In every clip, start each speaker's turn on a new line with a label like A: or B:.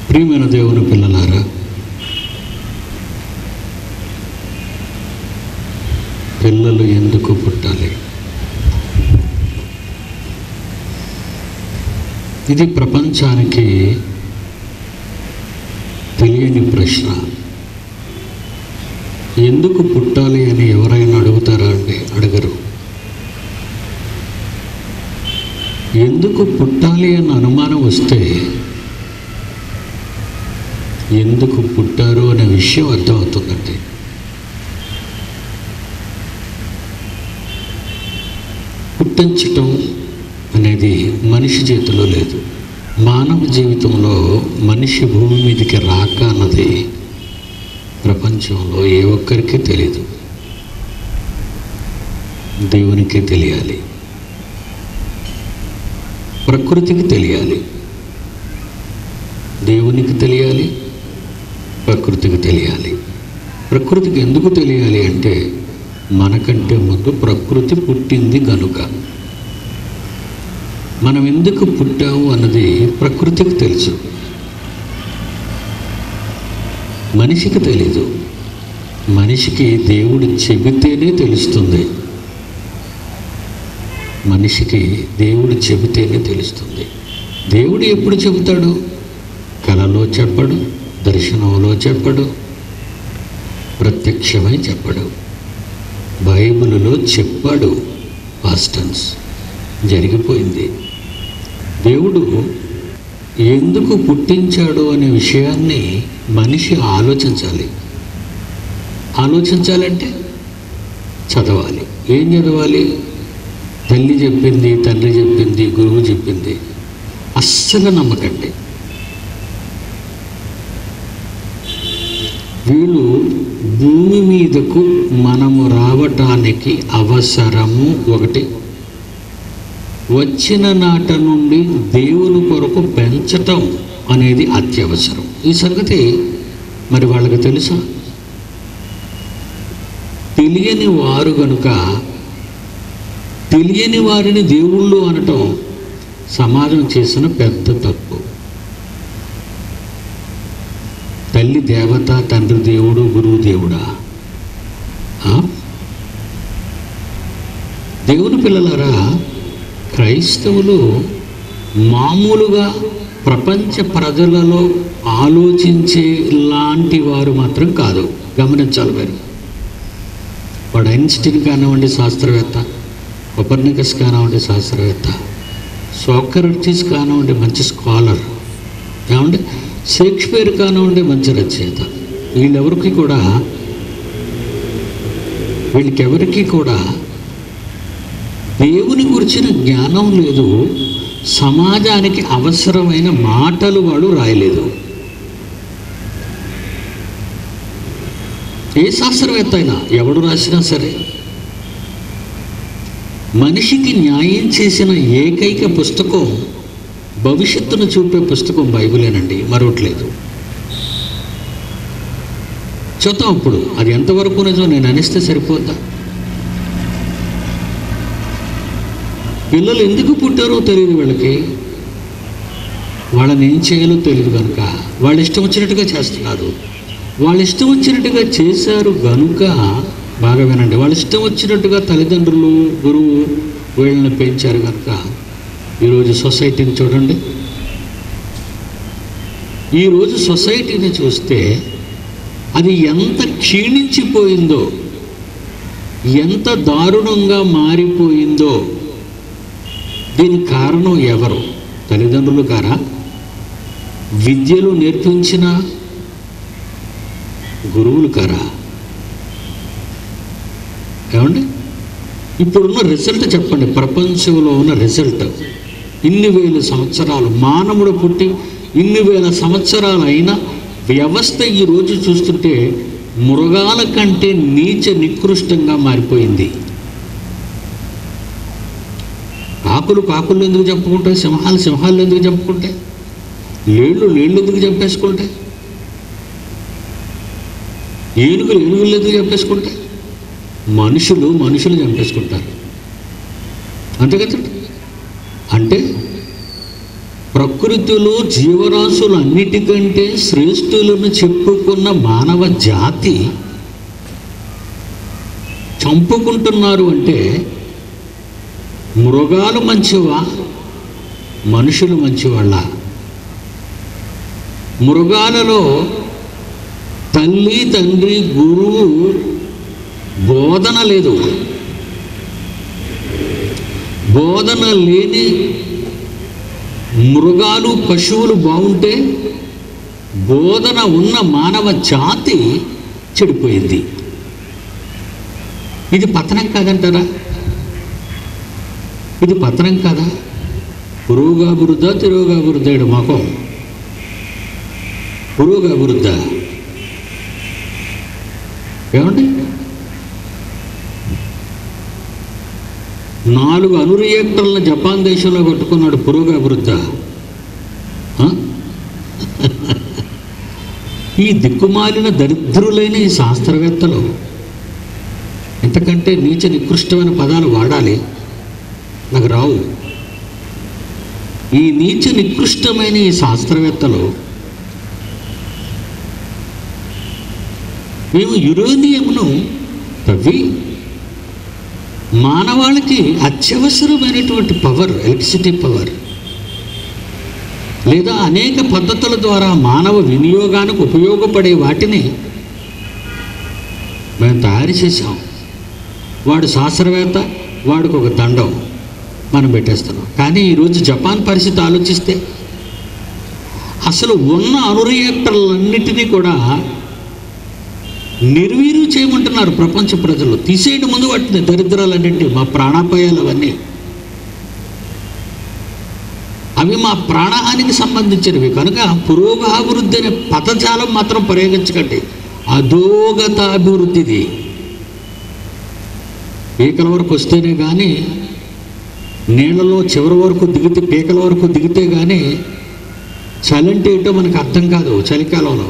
A: ప్రియమైన దేవుని పిల్లలారా పిల్లలు ఎందుకు పుట్టాలి ఇది ప్రపంచానికి తెలియని ప్రశ్న ఎందుకు పుట్టాలి అని ఎవరైనా అడుగుతారా అండి అడగరు ఎందుకు పుట్టాలి అన్న అనుమానం వస్తే ఎందుకు పుట్టారు అనే విషయం అర్థమవుతుందండి పుట్టించటం అనేది మనిషి చేతిలో లేదు మానవ జీవితంలో మనిషి భూమి మీదకి రాక అన్నది ప్రపంచంలో ఏ ఒక్కరికి తెలియదు దేవునికి తెలియాలి ప్రకృతికి తెలియాలి దేవునికి తెలియాలి ప్రకృతికి తెలియాలి ప్రకృతికి ఎందుకు తెలియాలి అంటే మనకంటే ముందు ప్రకృతి పుట్టింది గనుక మనం ఎందుకు పుట్టాము అన్నది ప్రకృతికి తెలుసు మనిషికి తెలీదు మనిషికి దేవుడు చెబితేనే తెలుస్తుంది మనిషికి దేవుడు చెబితేనే తెలుస్తుంది దేవుడు ఎప్పుడు చెబుతాడు కలలో చెప్పడు దర్శనంలో చెప్పడు ప్రత్యక్షమై చెప్పడు బైబిలులో చెప్పాడు పాస్టన్స్ జరిగిపోయింది దేవుడు ఎందుకు పుట్టించాడు అనే విషయాన్ని మనిషి ఆలోచించాలి ఆలోచించాలంటే చదవాలి ఏం చదవాలి తల్లి చెప్పింది తండ్రి చెప్పింది గురువు చెప్పింది అస్సలు నమ్మకండి వీళ్ళు భూమి మీదకు మనము రావటానికి అవసరము ఒకటి వచ్చిన నాట నుండి దేవుని కొరకు పెంచటం అనేది అత్యవసరం ఈ సంగతి మరి వాళ్ళకి తెలుసా తెలియని వారు గనుక తెలియని వారిని దేవుళ్ళు అనటం సమాజం చేసిన పెద్ద తప్పు తల్లి దేవత తండ్రి దేవుడు గురువు దేవుడా ఆ? దేవుని పిల్లలారా క్రైస్తవులు మామూలుగా ప్రపంచ ప్రజలలో ఆలోచించే లాంటి వారు మాత్రం కాదు గమనించాలి మరి వాడు ఐన్స్టీన్ కానివ్వండి శాస్త్రవేత్త కొపర్నికస్ కానివ్వండి శాస్త్రవేత్త సోక్రటీస్ కానివ్వండి మంచి స్కాలర్ ఏమంటే షేక్స్పియర్ కానివ్వండి మంచి రచయిత వీళ్ళెవరికి కూడా వీళ్ళకెవరికి కూడా దేవుని గురించిన జ్ఞానం లేదు సమాజానికి అవసరమైన మాటలు వాడు రాయలేదు ఏ శాస్త్రవేత్త అయినా ఎవడు రాసినా సరే మనిషికి న్యాయం చేసిన ఏకైక పుస్తకం భవిష్యత్తును చూపే పుస్తకం బైబిలేనండి మరొకట్లేదు చూద్దాం ఇప్పుడు అది ఎంతవరకు నిజం నేను అనిస్తే సరిపోద్దా పిల్లలు ఎందుకు పుట్టారో తెలియదు వీళ్ళకి వాళ్ళని ఏం చేయాలో తెలియదు కనుక వాళ్ళు ఇష్టం వచ్చినట్టుగా చేస్తున్నారు వాళ్ళు ఇష్టం వచ్చినట్టుగా చేశారు గనుక బాగా వినండి వాళ్ళు ఇష్టం వచ్చినట్టుగా తల్లిదండ్రులు గురువు వీళ్ళని పెంచారు కనుక ఈరోజు సొసైటీని చూడండి ఈరోజు సొసైటీని చూస్తే అది ఎంత క్షీణించిపోయిందో ఎంత దారుణంగా మారిపోయిందో దీనికి కారణం ఎవరు తల్లిదండ్రులు కారా విద్యలు నేర్పించిన గురువులు కారా ఏమండి ఇప్పుడున్న రిజల్ట్ చెప్పండి ప్రపంచంలో ఉన్న రిజల్ట్ ఇన్ని వేల సంవత్సరాలు మానవుడు పుట్టి ఇన్ని వేల సంవత్సరాలు అయినా వ్యవస్థ ఈరోజు చూస్తుంటే మృగాల కంటే నీచ నికృష్టంగా మారిపోయింది కాకులు కాకులు ఎందుకు చంపుకుంటాయి సింహాలు సింహాలు ఎందుకు చంపుకుంటాయి లేళ్ళు లేళ్ళు ఎందుకు చంపేసుకుంటాయి ఏనుగులు ఏనుగులు ఎందుకు చంపేసుకుంటాయి మనుషులు మనుషులు చంపేసుకుంటారు అంతే కదండి అంటే ప్రకృతిలో జీవరాశులు అన్నిటికంటే శ్రేష్ఠులను చెప్పుకున్న మానవ జాతి చంపుకుంటున్నారు అంటే మృగాలు మంచివా మనుషులు మంచివాళ్ళ మృగాలలో తల్లి తండ్రి గురువు బోధన లేదు బోధన లేని మృగాలు పశువులు బాగుంటే బోధన ఉన్న మానవ జాతి చెడిపోయింది ఇది పతనం కాదంటారా ఇది పతనం కాదా పురోగాభివృద్ధ తిరోగాభివృద్ధాడు మాకం పురోగాభివృద్ధ ఏమండి నాలుగు అణు రియాక్టర్లను జపాన్ దేశంలో పట్టుకున్నాడు పురోగాభివృద్ధ ఆ? ఈ దిక్కుమాలిన దరిద్రులైన ఈ శాస్త్రవేత్తలు ఎంతకంటే నీచ నికృష్టమైన పదాలు వాడాలి నాకు రావు ఈ నీచ నికృష్టమైన ఈ శాస్త్రవేత్తలు మేము యురేనియంను తవ్వి మానవాళికి అత్యవసరమైనటువంటి పవర్ ఎలక్ట్రిసిటీ పవర్ లేదా అనేక పద్ధతుల ద్వారా మానవ వినియోగానికి ఉపయోగపడే వాటిని మేము తయారు చేసాం వాడు శాస్త్రవేత్త వాడికి ఒక దండం మనం పెట్టేస్తున్నాం కానీ ఈరోజు జపాన్ పరిస్థితి ఆలోచిస్తే అసలు ఉన్న అణు రియాక్టర్లన్నిటినీ కూడా నిర్వీర్యం చేయమంటున్నారు ప్రపంచ ప్రజలు తీసేయడం ముందు వాటిని దరిద్రాలన్నింటి మా ప్రాణాపాయాలు అవన్నీ అవి మా ప్రాణహానికి సంబంధించినవి కనుక పురోగాభివృద్ధి అనే పదజాలం మాత్రం ప్రయోగించకండి అధోగతాభివృద్ధిది పీకల వరకు వస్తేనే కానీ నీళ్ళలో చివరి వరకు దిగితే పీకల వరకు దిగితే కానీ చలంటే ఏంటో మనకు అర్థం కాదు చలికాలంలో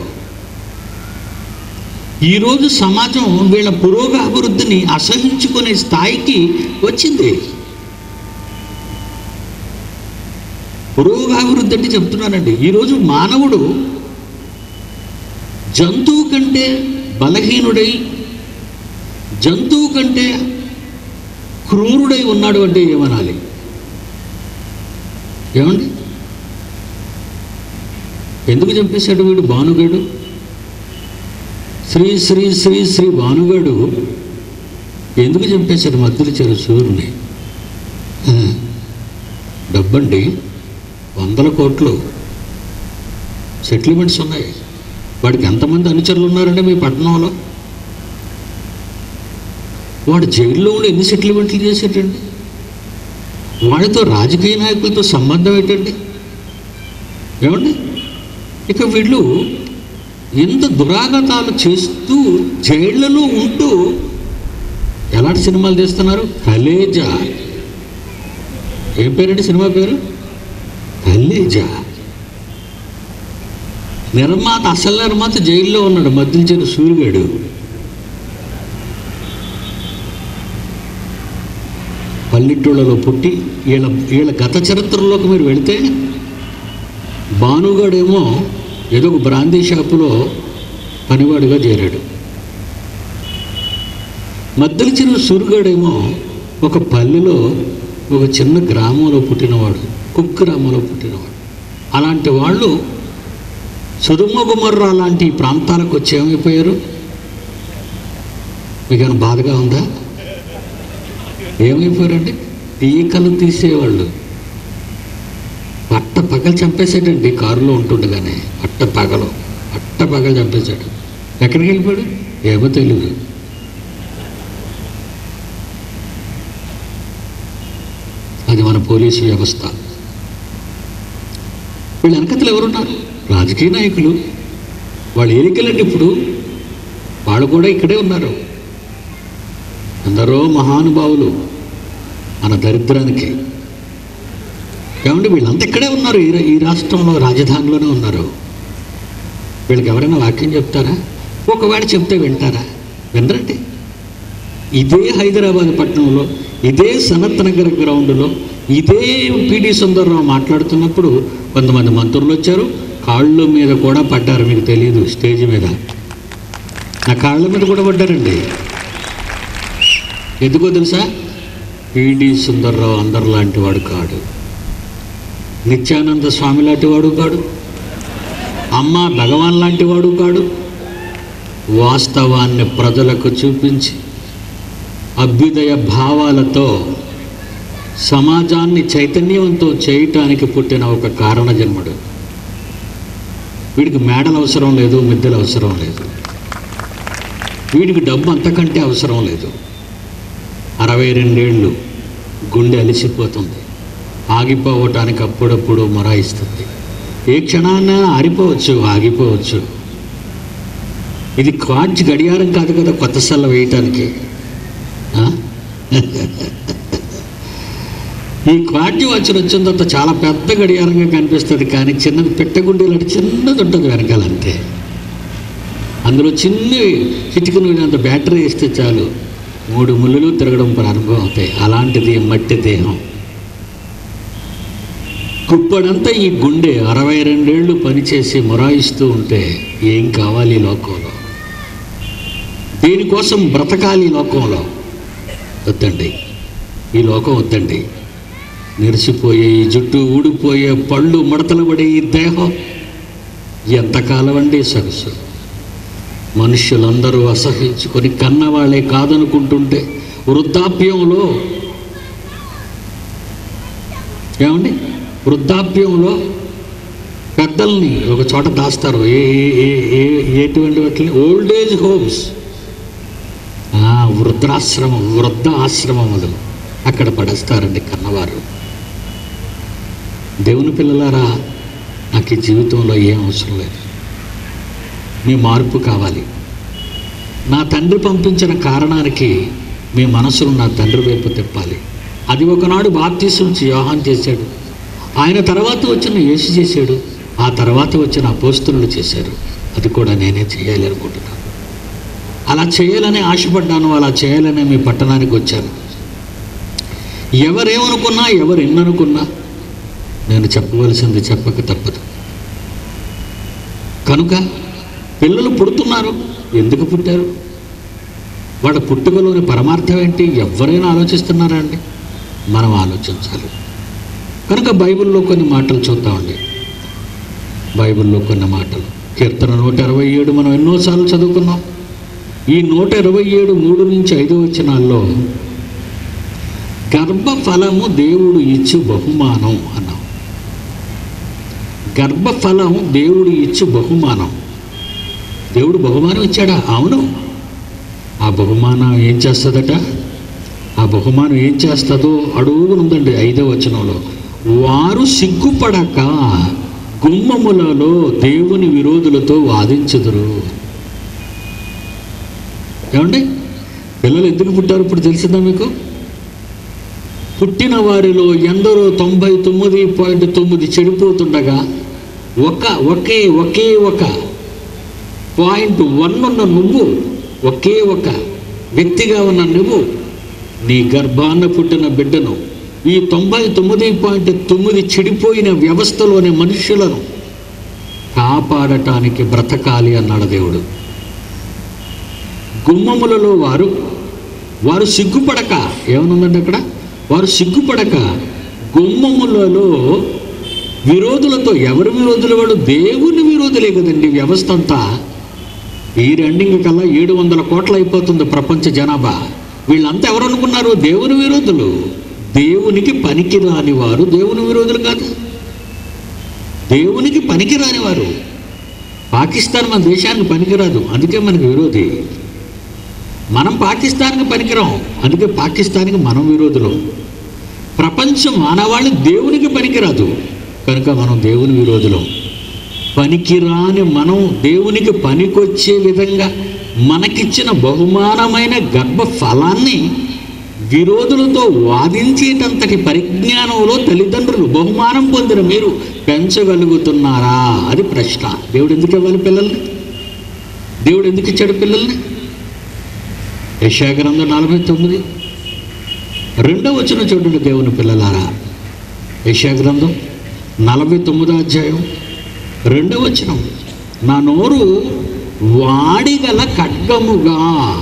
A: ఈరోజు సమాజం వీళ్ళ పురోగాభివృద్ధిని అసహించుకునే స్థాయికి వచ్చింది పురోగాభివృద్ధి అంటే చెప్తున్నానండి ఈరోజు మానవుడు జంతువు కంటే బలహీనుడై జంతువు కంటే క్రూరుడై ఉన్నాడు అంటే ఏమనాలి ఏమండి ఎందుకు చంపేశాడు వీడు భానుగాడు శ్రీ శ్రీ శ్రీ శ్రీ భానుగాడు ఎందుకు చంపేశాడు మధ్యలో చెరు సూర్యుని ఆ, డబ్బండి వందల కోట్లు సెటిల్మెంట్స్ ఉన్నాయి వాడికి ఎంతమంది అనుచరులు ఉన్నారండి మీ పట్టణంలో వాడు జైల్లో ఉండి ఎన్ని సెటిల్మెంట్లు చేసేటండి వాడితో రాజకీయ నాయకులతో సంబంధం ఏంటండి ఏమండి ఇక వీళ్ళు ఎంత దురాగతాలు చేస్తూ జైళ్లలో ఉంటూ ఎలాంటి సినిమాలు తీస్తున్నారు కలేజా ఏం పేరండి సినిమా పేరు కలేజా నిర్మాత అసలు నిర్మాత జైల్లో ఉన్నాడు మధ్యలో చేరు సూర్యుగాడు పల్లెటూళ్ళలో పుట్టి వీళ్ళ వీళ్ళ గత చరిత్రలోకి మీరు వెళితే భానుగాడేమో ఏదో ఒక బ్రాందీ షాపులో పనివాడిగా చేరాడు మద్దెల చెరువు సూర్యుగాడేమో ఒక పల్లెలో ఒక చిన్న గ్రామంలో పుట్టినవాడు కుక్ గ్రామంలో పుట్టినవాడు అలాంటి వాళ్ళు సుధుమగుమర్ర లాంటి ప్రాంతాలకు వచ్చి ఏమైపోయారు మీకు బాధగా ఉందా ఏమైపోయారండి ఈకలు తీసేవాళ్ళు పట్ట పగలు చంపేశాడండి కారులో ఉంటుండగానే పట్ట పగలు పట్ట పగలు చంపేశాడు ఎక్కడికి వెళ్ళిపోయాడు ఏమో తెలియదు అది మన పోలీసు వ్యవస్థ వీళ్ళ వెనకతలు ఎవరున్నారు రాజకీయ నాయకులు వాళ్ళు ఏలికలండి ఇప్పుడు వాళ్ళు కూడా ఇక్కడే ఉన్నారు ఎందరో మహానుభావులు మన దరిద్రానికి ఏమంటే వీళ్ళంతా ఇక్కడే ఉన్నారు ఈ రా- ఈ రాష్ట్రంలో రాజధానిలోనే ఉన్నారు వీళ్ళకి ఎవరైనా వాక్యం చెప్తారా ఒకవేళ చెప్తే వింటారా వినరండి ఇదే హైదరాబాద్ పట్టణంలో ఇదే సనత్ నగర్ గ్రౌండ్లో ఇదే పిడి సుందర్రావు మాట్లాడుతున్నప్పుడు కొంతమంది మంత్రులు వచ్చారు కాళ్ళ మీద కూడా పడ్డారు మీకు తెలియదు స్టేజ్ మీద నా కాళ్ళ మీద కూడా పడ్డారండి ఎందుకో తెలుసా పిడి సుందర్రావు అందరిలాంటి వాడు కాడు నిత్యానంద స్వామి లాంటి వాడు కాడు అమ్మ భగవాన్ లాంటి వాడు కాడు వాస్తవాన్ని ప్రజలకు చూపించి అభ్యుదయ భావాలతో సమాజాన్ని చైతన్యవంతం చేయటానికి పుట్టిన ఒక కారణ జన్ముడు వీడికి మేడలు అవసరం లేదు మిద్దెలు అవసరం లేదు వీడికి డబ్బు అంతకంటే అవసరం లేదు అరవై రెండేళ్ళు గుండె అలిసిపోతుంది ఆగిపోవటానికి అప్పుడప్పుడు మొరాయిస్తుంది ఏ క్షణాన్న ఆరిపోవచ్చు ఆగిపోవచ్చు ఇది క్వార్జ్ గడియారం కాదు కదా కొత్త సల్ల వేయటానికి ఆ? ఈ క్వార్జ్ వాచ్ వచ్చిన తర్వాత చాలా పెద్ద గడియారంగా కనిపిస్తుంది కానీ చిన్నది పెట్టగుండే లాంటి చిన్నది ఉంటుంది వెనకాల అంతే అందులో చిన్నవి చిటికను అంత బ్యాటరీ వేస్తే చాలు మూడు ముళ్ళులు తిరగడం ప్రారంభం అవుతాయి అలాంటిది మట్టి దేహం కుప్పడంతా ఈ గుండె అరవై రెండేళ్లు పనిచేసి మొరాయిస్తూ ఉంటే ఏం కావాలి ఈ లోకంలో దీనికోసం బ్రతకాలి ఈ లోకంలో వద్దండి ఈ లోకం వద్దండి నెరిసిపోయే ఈ జుట్టు ఊడిపోయే పళ్ళు ముడతలు పడే ఈ దేహం ఎంతకాలం అండి సరస్సు మనుష్యులందరూ అసహించుకొని కన్నవాళ్ళే కాదనుకుంటుంటే వృద్ధాప్యంలో ఏమండి వృద్ధాప్యంలో పెద్దల్ని ఒక చోట దాస్తారు ఏ ఏ ఏ ఏ ఎటువంటి వాటిని ఓల్డ్ ఏజ్ హోమ్స్ వృద్ధాశ్రమం వృద్ధ ఆశ్రమములు అక్కడ పడేస్తారండి కన్నవారు దేవుని పిల్లలారా నాకు ఈ జీవితంలో ఏం అవసరం లేదు మీ మార్పు కావాలి నా తండ్రి పంపించిన కారణానికి మీ మనసును నా తండ్రి వైపు తిప్పాలి అది ఒకనాడు బాప్తీసం యోహాన్ చేశాడు ఆయన తర్వాత వచ్చిన యేసు చేశాడు ఆ తర్వాత వచ్చిన అపోస్తులు చేశారు అది కూడా నేనే చేయాలి అనుకుంటున్నాను అలా చేయాలని ఆశపడ్డాను అలా చేయాలని మీ పట్టణానికి వచ్చాను ఎవరేమనుకున్నా ఎవరు ఎన్ననుకున్నా నేను చెప్పవలసింది చెప్పక తప్పదు కనుక పిల్లలు పుడుతున్నారు ఎందుకు పుట్టారు వాళ్ళ పుట్టుకలోని పరమార్థం ఏంటి ఎవరైనా ఆలోచిస్తున్నారా అండి మనం ఆలోచించాలి కనుక బైబిల్లో కొన్ని మాటలు చూద్దామండి బైబిల్లో కొన్ని మాటలు కీర్తన నూట ఇరవై ఏడు మనం ఎన్నోసార్లు చదువుకున్నాం ఈ నూట ఇరవై ఏడు మూడు నుంచి ఐదు వచనాల్లో గర్భఫలము దేవుడు ఇచ్చు బహుమానం అన్నాం గర్భఫలం దేవుడు ఇచ్చు బహుమానం దేవుడు బహుమానం ఇచ్చాడా అవును ఆ బహుమానం ఏం చేస్తుందట ఆ బహుమానం ఏం చేస్తుందో అడుగునుందండి ఐదో వచనంలో వారు సిగ్గుపడక గుమ్మములలో దేవుని విరోధులతో వాదించుదురు ఏమండి పిల్లలు ఎందుకు పుట్టారు ఇప్పుడు తెలిసిందా మీకు పుట్టిన వారిలో ఎందరో తొంభై తొమ్మిది పాయింట్ తొమ్మిది చెడిపోతుండగా ఒక ఒకే ఒకే ఒక పాయింట్ వన్ ఉన్న నువ్వు ఒకే ఒక వ్యక్తిగా ఉన్న నువ్వు నీ గర్భాన్న పుట్టిన బిడ్డను ఈ తొంభై తొమ్మిది పాయింట్ తొమ్మిది చెడిపోయిన వ్యవస్థలోని మనుషులను కాపాడటానికి బ్రతకాలి అన్నాడు దేవుడు గుమ్మములలో వారు వారు సిగ్గుపడక ఏమనుందండి అక్కడ వారు సిగ్గుపడక గుమ్మములలో విరోధులతో ఎవరు విరోధులు వాడు దేవుని విరోధులే కదండి వ్యవస్థ అంతా ఈ రెండింగ్ కల్లా ఏడు వందల కోట్లు అయిపోతుంది ప్రపంచ జనాభా వీళ్ళంతా ఎవరు అనుకున్నారు దేవుని విరోధులు దేవునికి పనికి రాని వారు దేవుని విరోధులు కాదు దేవునికి పనికి రాని వారు పాకిస్తాన్ మన దేశానికి పనికిరాదు అందుకే మనకి విరోధి మనం పాకిస్తాన్కి పనికిరాం అందుకే పాకిస్తాన్కి మనం విరోధులు ప్రపంచ మానవాళి దేవునికి పనికిరాదు కనుక మనం దేవుని విరోధులం పనికిరాని మనం దేవునికి పనికొచ్చే విధంగా మనకిచ్చిన బహుమానమైన గర్భ ఫలాన్ని విరోధులతో వాదించేటంతటి పరిజ్ఞానంలో తల్లిదండ్రులు బహుమానం పొందిన మీరు పెంచగలుగుతున్నారా అది ప్రశ్న దేవుడు ఎందుకు ఇవ్వాలి పిల్లల్ని దేవుడు ఎందుకు ఇచ్చాడు పిల్లల్ని యశాగ్రంథం నలభై తొమ్మిది రెండవ వచనం చూడండి దేవుని పిల్లలారా యశా గ్రంథం నలభై తొమ్మిదో అధ్యాయం రెండవ వచనం నా నోరు వాడిగల ఖడ్గముగా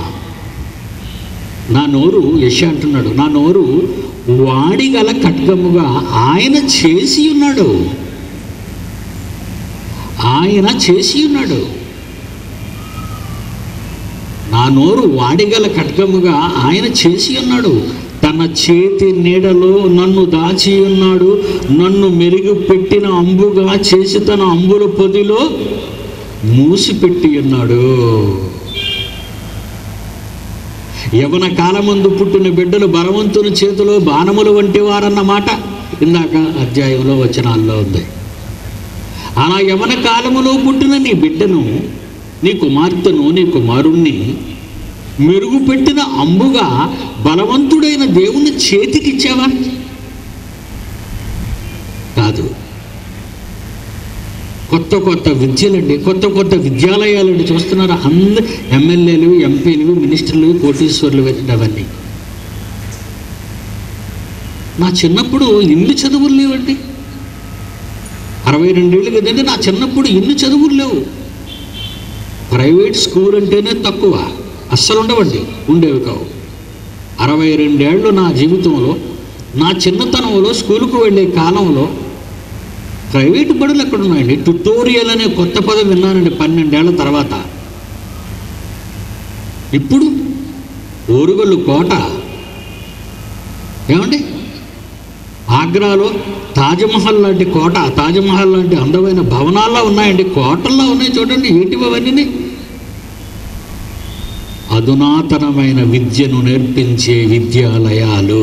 A: నా నోరు యశ అంటున్నాడు నా నోరు వాడిగల ఖడ్గముగా ఆయన చేసి ఉన్నాడు ఆయన చేసి ఉన్నాడు నా నోరు వాడిగల ఖడ్గముగా ఆయన చేసి ఉన్నాడు తన చేతి నీడలో నన్ను దాచి ఉన్నాడు నన్ను మెరుగు పెట్టిన అంబుగా చేసి తన అంబుల పొదిలో మూసిపెట్టి ఉన్నాడు యవన కాలమందు పుట్టిన బిడ్డలు బలవంతుని చేతిలో బాణములు వంటి వారన్నమాట ఇందాక అధ్యాయంలో వచనాల్లో ఉంది అలా యవన కాలములో పుట్టిన నీ బిడ్డను నీ కుమార్తెను నీ కుమారుణ్ణి మెరుగుపెట్టిన అంబుగా బలవంతుడైన దేవుని చేతికిచ్చావా కాదు కొత్త కొత్త విద్యలండి కొత్త కొత్త విద్యాలయాలండి చూస్తున్నారా అందరు ఎమ్మెల్యేలు ఎంపీలు మినిస్టర్లు కోటీశ్వర్లు వెళ్ళండి అవన్నీ నా చిన్నప్పుడు ఇన్ని చదువులు లేవండి అరవై రెండేళ్ళు కదండి నా చిన్నప్పుడు ఇన్ని చదువులు లేవు ప్రైవేట్ స్కూల్ అంటేనే తక్కువ అస్సలు ఉండవండి ఉండేవి కావు అరవై రెండేళ్ళు నా జీవితంలో నా చిన్నతనంలో స్కూలుకు వెళ్ళే కాలంలో ప్రైవేట్ బడులు ఎక్కడ ఉన్నాయండి ట్యుటోరియల్ అనే కొత్త పదం విన్నానండి పన్నెండేళ్ల తర్వాత ఇప్పుడు ఓరుగల్లు కోట ఏమండి ఆగ్రాలో తాజ్మహల్ లాంటి కోట తాజ్మహల్ లాంటి అందమైన భవనాల్లో ఉన్నాయండి కోటల్లో ఉన్నాయి చూడండి ఏంటివి అవన్నీ అధునాతనమైన విద్యను నేర్పించే విద్యాలయాలు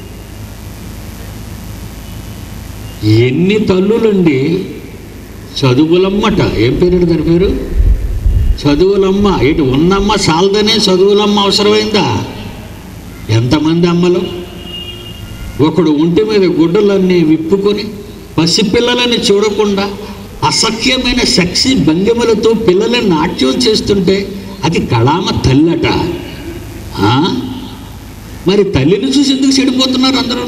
A: ఎన్ని తల్లులండి చదువులమ్మట ఏం పేరు దాని పేరు చదువులమ్మ ఇటు ఉన్నమ్మ సాలదనే చదువులమ్మ అవసరమైందా ఎంతమంది అమ్మలు ఒకడు ఒంటి మీద గుడ్డలన్నీ విప్పుకొని పసిపిల్లలని చూడకుండా అసఖ్యమైన సెక్సీ భంగిమలతో పిల్లలని నాట్యం చేస్తుంటే అది కళామ తల్లట ఆ? మరి తల్లిని చూసి ఎందుకు చెడిపోతున్నారు అందరూ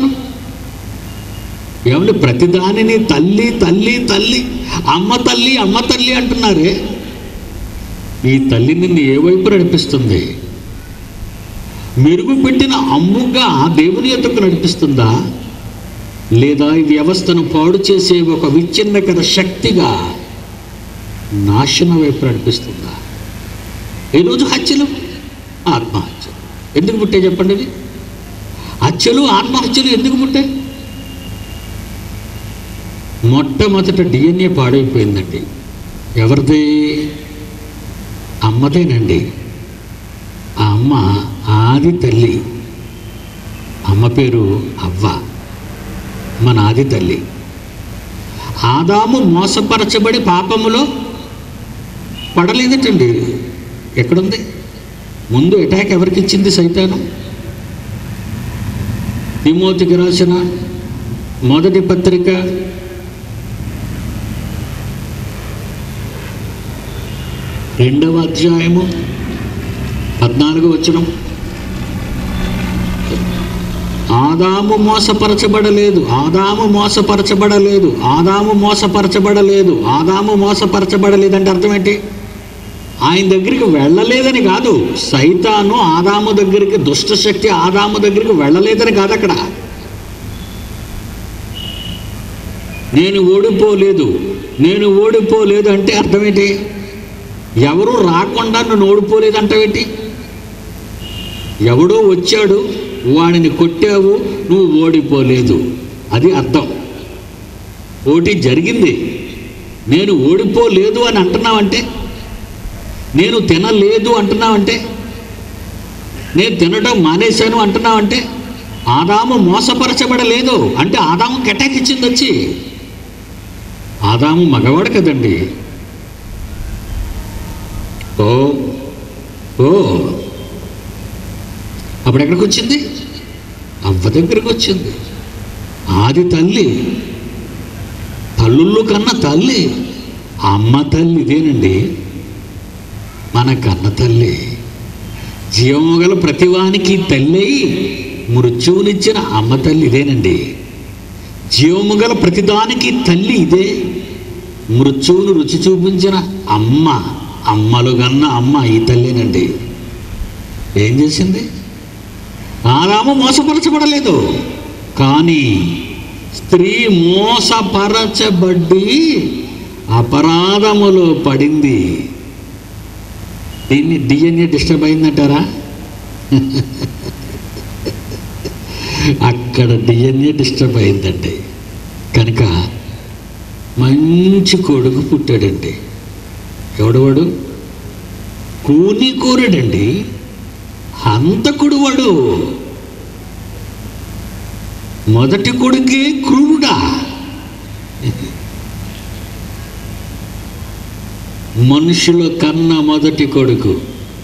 A: ఏమంటే ప్రతిదానిని తల్లి తల్లి తల్లి అమ్మ తల్లి అమ్మ తల్లి అంటున్నారే ఈ తల్లి నిన్ను ఏ వైపు నడిపిస్తుంది మెరుగు పెట్టిన అమ్ముగా దేవుని యొద్దకు నడిపిస్తుందా లేదా ఈ వ్యవస్థను పాడు చేసే ఒక విచ్ఛిన్నకర శక్తిగా నాశనం వైపు నడిపిస్తుందా ఈరోజు హత్యలు ఆత్మహత్యలు ఎందుకు పుట్టాయి చెప్పండి ఇవి హత్యలు ఆత్మహత్యలు ఎందుకు పుట్టాయి మొట్టమొదట డిఎన్ఏ పాడైపోయిందండి ఎవరిది అమ్మదేనండి ఆ అమ్మ ఆది తల్లి అమ్మ పేరు అవ్వ మన ఆది తల్లి ఆదాము మోసపరచబడి పాపములో పడలేదటండి ఎక్కడుంది ముందు అటాక్ ఎవరికి ఇచ్చింది సైతాను తిమోతికి రాసిన మొదటి పత్రిక రెండవ అధ్యాయము పద్నాలుగు వచనం ఆదాము మోసపరచబడలేదు ఆదాము మోసపరచబడలేదు ఆదాము మోసపరచబడలేదు ఆదాము మోసపరచబడలేదు అంటే అర్థం ఏంటి ఆయన దగ్గరికి వెళ్ళలేదని కాదు సైతాను ఆదాము దగ్గరికి దుష్టశక్తి ఆదాము దగ్గరికి వెళ్ళలేదని కాదు అక్కడ నేను ఓడిపోలేదు నేను ఓడిపోలేదు అంటే అర్థం ఏంటి ఎవరు రాకుండా నన్ను ఓడిపోలేదు అంటావేంటి ఎవడో వచ్చాడు వాడిని కొట్టావు నువ్వు ఓడిపోలేదు అది అర్థం పోటీ జరిగింది నేను ఓడిపోలేదు అని అంటున్నావంటే నేను తినలేదు అంటున్నావంటే నేను తినడం మానేశాను అంటున్నావంటే ఆదాము మోసపరచబడలేదు అంటే ఆదాము అటాక్ ఇచ్చింది వచ్చి ఆదాము మగవాడు కదండి ఓ ఓ అప్పుడు ఎక్కడికి వచ్చింది అవ్వ దగ్గరికి వచ్చింది ఆది తల్లి తల్లుళ్ళు కన్న తల్లి అమ్మ తల్లి ఇదేనండి మన కన్న తల్లి జీవము గల ప్రతివానికి తల్లి మృత్యువునిచ్చిన అమ్మ తల్లి ఇదేనండి జీవము గల ప్రతిదానికి తల్లి ఇదే మృత్యువును రుచి చూపించిన అమ్మ అమ్మలు గన్న అమ్మ ఈ తల్లినండి ఏం చేసింది ఆదాము మోసపరచబడలేదు కానీ స్త్రీ మోసపరచబడి అపరాధములో పడింది దీన్ని డిఎన్ఏ డిస్టర్బ్ అయిందంటారా అక్కడ డిఎన్ఏ డిస్టర్బ్ అయిందండి కనుక మంచి కొడుకు పుట్టాడండి ఎవడు వాడు కూని కోరాడండి హంతకుడు వాడు మొదటి కొడుకే క్రూరుడా మనుషుల కన్న మొదటి కొడుకు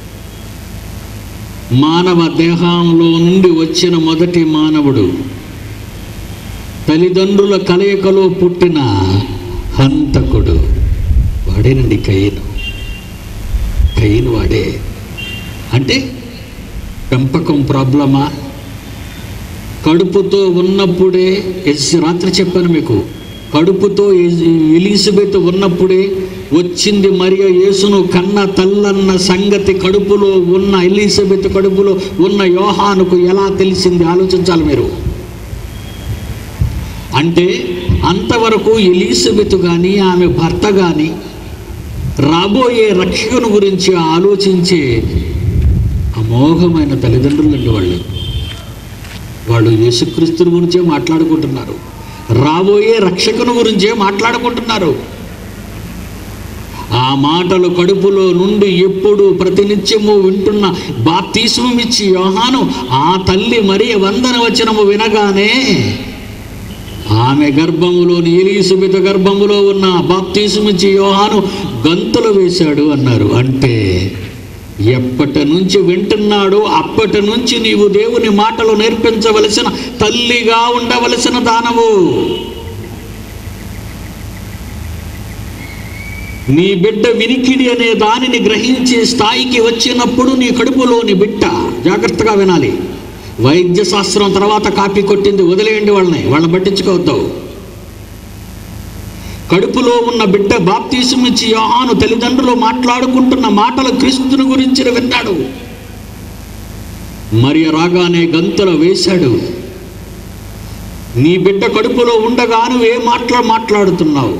A: మానవ దేహంలో నుండి వచ్చిన మొదటి మానవుడు తల్లిదండ్రుల కలయికలో పుట్టిన హంతకుడు వాడేనండి కయ్యను కయ్యను వాడే అంటే పెంపకం ప్రాబ్లమా కడుపుతో ఉన్నప్పుడే ఎస్ రాత్రి చెప్పాను మీకు కడుపుతో ఎ- ఎలిజబెత్ ఉన్నప్పుడే వచ్చింది మరియ యేసును కన్న తల్లన్న సంగతి కడుపులో ఉన్న ఎలిజబెత్ కడుపులో ఉన్న యోహానుకు ఎలా తెలిసింది ఆలోచించాలి మీరు అంటే అంతవరకు ఎలిజబెత్ కానీ ఆమె భర్త కానీ రాబోయే రక్షకుని గురించి ఆలోచించే అమోఘమైన తల్లిదండ్రులండి వాళ్ళు వాళ్ళు యేసుక్రీస్తుని గురించే మాట్లాడుకుంటున్నారు రాబోయే రక్షకుని గురించే మాట్లాడుకుంటున్నారు ఆ మాటలు కడుపులో నుండి ఎప్పుడు ప్రతినిత్యము వింటున్న బాప్తీస్మం ఇచ్చి యోహాను ఆ తల్లి మరి వందన వచనము వినగానే ఆమె గర్భములోని ఎలీసుబిత గర్భములో ఉన్న బాప్తీసుమిచ్చి యోహాను గంతులు వేశాడు అన్నారు అంటే ఎప్పటి నుంచి వింటున్నాడో అప్పటి నుంచి నీవు దేవుని మాటలు నేర్పించవలసిన తల్లిగా ఉండవలసిన దానవు నీ బిడ్డ వినికిడి అనే దానిని గ్రహించే స్థాయికి వచ్చినప్పుడు నీ కడుపులోని బిడ్డ జాగ్రత్తగా వినాలి వైద్య శాస్త్రం తర్వాత కాపీ కొట్టింది వదిలేయండి వాళ్ళని వాళ్ళని పట్టించుకోవద్దు కడుపులో ఉన్న బిడ్డ బాప్తీసం ఇచ్చి యోహాను తల్లిదండ్రులు మాట్లాడుకుంటున్న మాటలు క్రీస్తుని గురించి విన్నాడు మరి రాగానే గంతుల వేశాడు నీ బిడ్డ కడుపులో ఉండగా నువ్వు ఏ మాటలు మాట్లాడుతున్నావు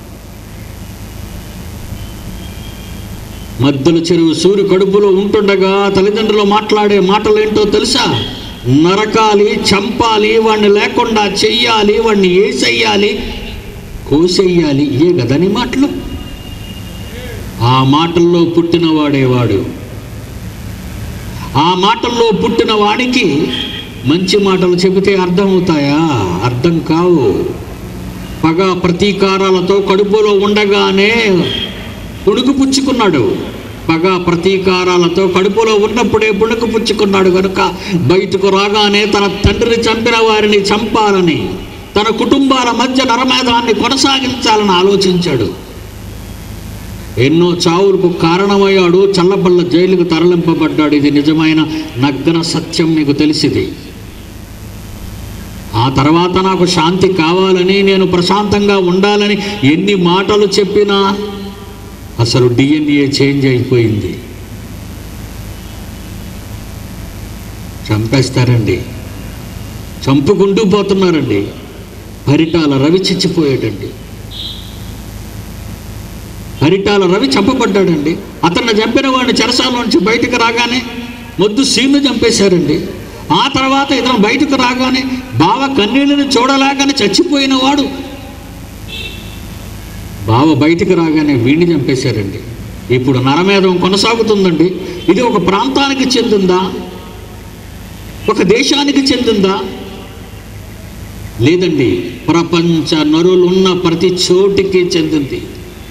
A: మద్దల చెరువు సూర్యు కడుపులో ఉంటుండగా తల్లిదండ్రులు మాట్లాడే మాటలు ఏంటో తెలుసా నరకాలి చంపాలి వాడిని లేకుండా చెయ్యాలి వాడిని ఏసెయ్యాలి కోసెయ్యాలి ఏ గదని మాటలు ఆ మాటల్లో పుట్టిన వాడేవాడు ఆ మాటల్లో పుట్టిన వాడికి మంచి మాటలు చెబితే అర్థమవుతాయా అర్థం కావు పగ ప్రతీకారాలతో కడుపులో ఉండగానే పుణుకు పుచ్చుకున్నాడు పగ ప్రతీకారాలతో కడుపులో ఉన్నప్పుడే పుణుకు పుచ్చుకున్నాడు కనుక బయటకు రాగానే తన తండ్రిని చంపిన వారిని చంపాలని తన కుటుంబాల మధ్య నరమేధాన్ని కొనసాగించాలని ఆలోచించాడు ఎన్నో చావులకు కారణమయ్యాడు చల్లబల్ల జైలుకు తరలింపబడ్డాడు ఇది నిజమైన నగ్న సత్యం మీకు తెలిసింది ఆ తర్వాత నాకు శాంతి కావాలని నేను ప్రశాంతంగా ఉండాలని ఎన్ని మాటలు చెప్పినా అసలు డిఎన్ఏ చేంజ్ అయిపోయింది చంపేస్తారండి చంపుకుంటూ పోతున్నారండి పరిటాల రవి చచ్చిపోయాడండి పరిటాల రవి చంపబడ్డాడండి అతన్ని చంపిన వాడిని చెరసాల నుంచి బయటకు రాగానే మొద్దు సీను చంపేశారండి ఆ తర్వాత ఇతను బయటకు రాగానే బావ కన్నీళ్ళని చూడలేకని చచ్చిపోయిన వాడు బావ బయటికి రాగానే వీడిని చంపేశారండి ఇప్పుడు నరమేధం కొనసాగుతుందండి ఇది ఒక ప్రాంతానికి చెందిందా ఒక దేశానికి చెందిందా లేదండి ప్రపంచ నరులున్న ప్రతి చోటికి చెందింది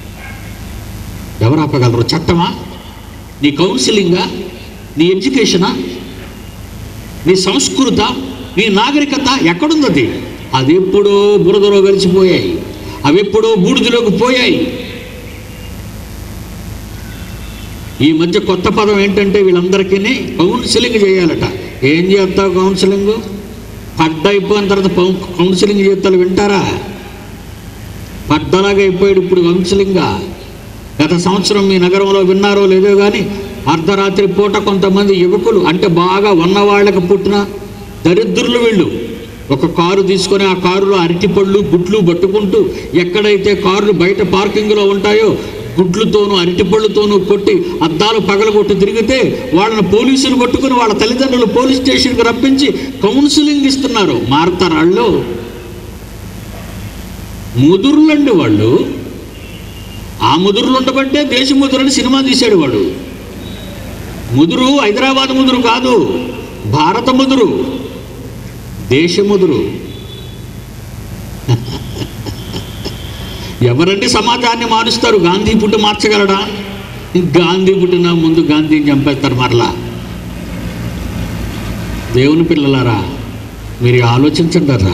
A: ఎవరు ఆపగలరు చట్టమా నీ కౌన్సిలింగా నీ ఎడ్యుకేషనా నీ సంస్కృత నీ నాగరికత ఎక్కడుంది అది ఎప్పుడో బురదలో వెలిసిపోయాయి అవి ఎప్పుడో బూడిదలోకి పోయాయి ఈ మధ్య కొత్త పదం ఏంటంటే వీళ్ళందరికీ కౌన్సిలింగ్ చేయాలట ఏం చేస్తావు కౌన్సిలింగ్ పడ్డ అయిపోయిన తర్వాత పౌ- కౌన్సిలింగ్ చేస్తాలు వింటారా పడ్డలాగా అయిపోయాడు ఇప్పుడు కౌన్సిలింగా గత సంవత్సరం మీ నగరంలో విన్నారో లేదో కానీ అర్ధరాత్రి పూట కొంతమంది యువకులు అంటే బాగా ఉన్నవాళ్ళకి పుట్టిన దరిద్రులు వీళ్ళు ఒక కారు తీసుకొని ఆ కారులో అరటిపళ్ళు గుడ్లు పట్టుకుంటూ ఎక్కడైతే కార్లు బయట పార్కింగ్లో ఉంటాయో గుడ్లతోనూ అరటిపళ్ళతోనూ కొట్టి అద్దాలు పగలగొట్టి తిరిగితే వాళ్ళని పోలీసులు కొట్టుకుని వాళ్ళ తల్లిదండ్రులు పోలీస్ స్టేషన్కి రప్పించి కౌన్సిలింగ్ ఇస్తున్నారు మారతారు వాళ్ళు ముదురులండి వాళ్ళు ఆ ముదురులు ఉండబట్టే దేశ ముదురుని సినిమా తీశాడు వాడు ముదురు హైదరాబాద్ ముదురు కాదు భారత ముదురు దేశ ముదురు ఎవరండి సమాజాన్ని మారుస్తారు గాంధీ పుట్టి మార్చగలడా గాంధీ పుట్టిన ముందు గాంధీని చంపేస్తారు మరలా దేవుని పిల్లలారా మీరు ఆలోచించండి రా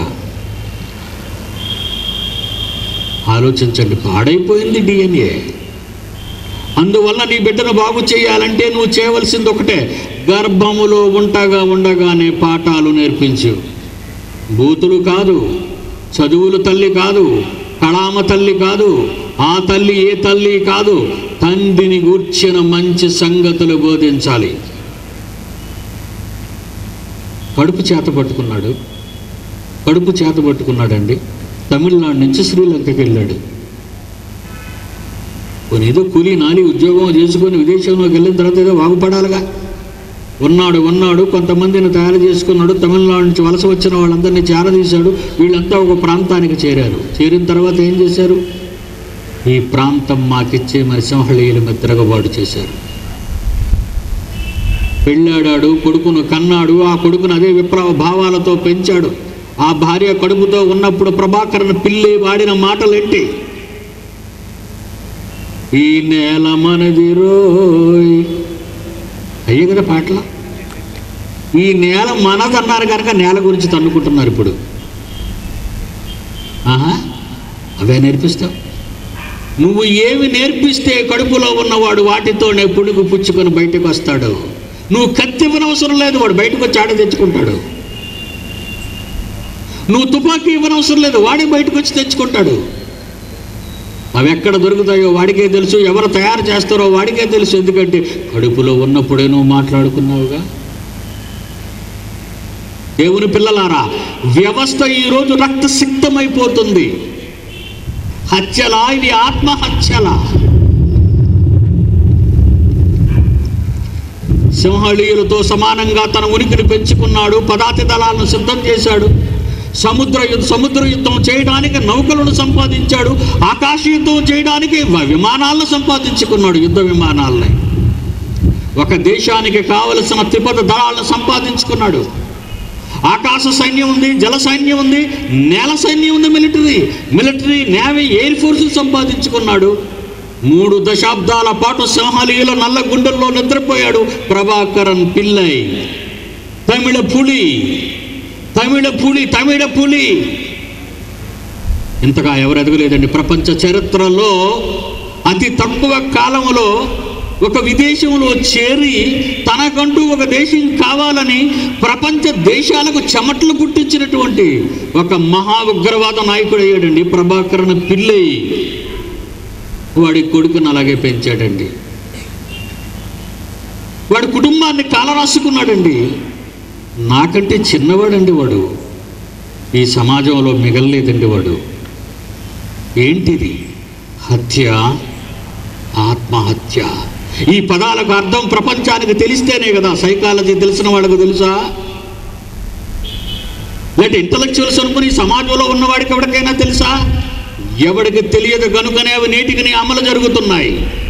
A: ఆలోచించండి పాడైపోయింది డిఎన్ఏ అందువల్ల నీ బిడ్డను బాగు చేయాలంటే నువ్వు చేయవలసింది ఒకటే గర్భములో ఉండగా ఉండగానే పాఠాలు నేర్పించు బూతులు కాదు చదువులు తల్లి కాదు కళామ తల్లి కాదు ఆ తల్లి ఏ తల్లి కాదు తండ్రిని గూర్చిన మంచి సంగతులు బోధించాలి కడుపు చేత పట్టుకున్నాడు కడుపు చేత పట్టుకున్నాడండి తమిళనాడు నుంచి శ్రీలంకకి వెళ్ళాడు కొన్ని ఏదో కూలి నాలి ఉద్యోగం చేసుకొని విదేశంలోకి వెళ్ళిన తర్వాత ఏదో బాగుపడాలిగా ఉన్నాడు ఉన్నాడు కొంతమందిని తయారు చేసుకున్నాడు తమిళనాడు నుంచి వలస వచ్చిన వాళ్ళందరినీ చేరదీశాడు వీళ్ళంతా ఒక ప్రాంతానికి చేరారు చేరిన తర్వాత ఏం చేశారు ఈ ప్రాంతం మాకిచ్చే మరి సింహళీయుల మీద తిరగబాటు చేశారు పెళ్ళాడాడు కొడుకును కన్నాడు ఆ కొడుకును అదే విప్లవ భావాలతో పెంచాడు ఆ భార్య కడుపుతో ఉన్నప్పుడు ప్రభాకరన్ పిల్లి వాడిన మాటలేంటి ఈ నేల మనది రోయ్ అయ్యే కదా పాటల ఈ నేల మనదన్నారు కనుక నేల గురించి తన్నుకుంటున్నారు ఇప్పుడు ఆహా అవే నేర్పిస్తావు నువ్వు ఏమి నేర్పిస్తే కడుపులో ఉన్నవాడు వాటితోనే పుడుగు పుచ్చుకొని బయటకు వస్తాడు నువ్వు కత్తి ఇవ్వనవసరం లేదు వాడు బయటకు వచ్చి ఆడ తెచ్చుకుంటాడు నువ్వు తుపాకీ ఇవ్వనవసరం లేదు వాడే బయటకు వచ్చి తెచ్చుకుంటాడు అవి ఎక్కడ దొరుకుతాయో వాడికే తెలుసు ఎవరు తయారు చేస్తారో వాడికే తెలుసు ఎందుకంటే కడుపులో ఉన్నప్పుడే నువ్వు మాట్లాడుకున్నావుగా దేవుని పిల్లలారా వ్యవస్థ ఈరోజు రక్తసిక్తమైపోతుంది హత్యలా ఇది ఆత్మహత్యలా సింహళీయులతో సమానంగా తన ఉనికిని పెంచుకున్నాడు పదాతి దళాలను సిద్ధం చేశాడు సముద్ర యుద్ధ సముద్ర యుద్ధం చేయడానికి నౌకలను సంపాదించాడు ఆకాశ యుద్ధం చేయడానికి వ- విమానాలను సంపాదించుకున్నాడు యుద్ధ విమానాలని ఒక దేశానికి కావలసిన త్రిపద దళాలను సంపాదించుకున్నాడు ఆకాశ సైన్యం ఉంది జల సైన్యం ఉంది నేల సైన్యం ఉంది military military navy air force సంపాదించుకున్నాడు మూడు దశాబ్దాల పాటు సింహాలీల నల్ల గుండెల్లో నిద్రపోయాడు ప్రభాకరన్ పిల్లై తమిళ పులి తమిళ పులి తమిళ పులి ఇంతగా ఎవరు ఎదగలేదండి ప్రపంచ చరిత్రలో అతి తక్కువ కాలంలో ఒక విదేశంలో చేరి తనకంటూ ఒక దేశం కావాలని ప్రపంచ దేశాలకు చెమట్లు పుట్టించినటువంటి ఒక మహా ఉగ్రవాద నాయకుడు అయ్యాడండి ప్రభాకరన్ పిల్లై వాడి కొడుకును అలాగే పెంచాడండి వాడి కుటుంబాన్ని కాలరాసుకున్నాడండి నాకంటే చిన్నవాడండి వాడు ఈ సమాజంలో మిగలలేదండి వాడు ఏంటిది హత్య ఆత్మహత్య ఈ పదాలకు అర్థం ప్రపంచానికి తెలిస్తేనే కదా సైకాలజీ తెలిసిన వాళ్ళకు తెలుసా లేదంటే ఇంటలెక్చువల్స్ అనుకుని ఈ సమాజంలో ఉన్నవాడికి ఎవరికైనా తెలుసా ఎవడికి తెలియదు కనుకనే అవి నేటికి అమలు జరుగుతున్నాయి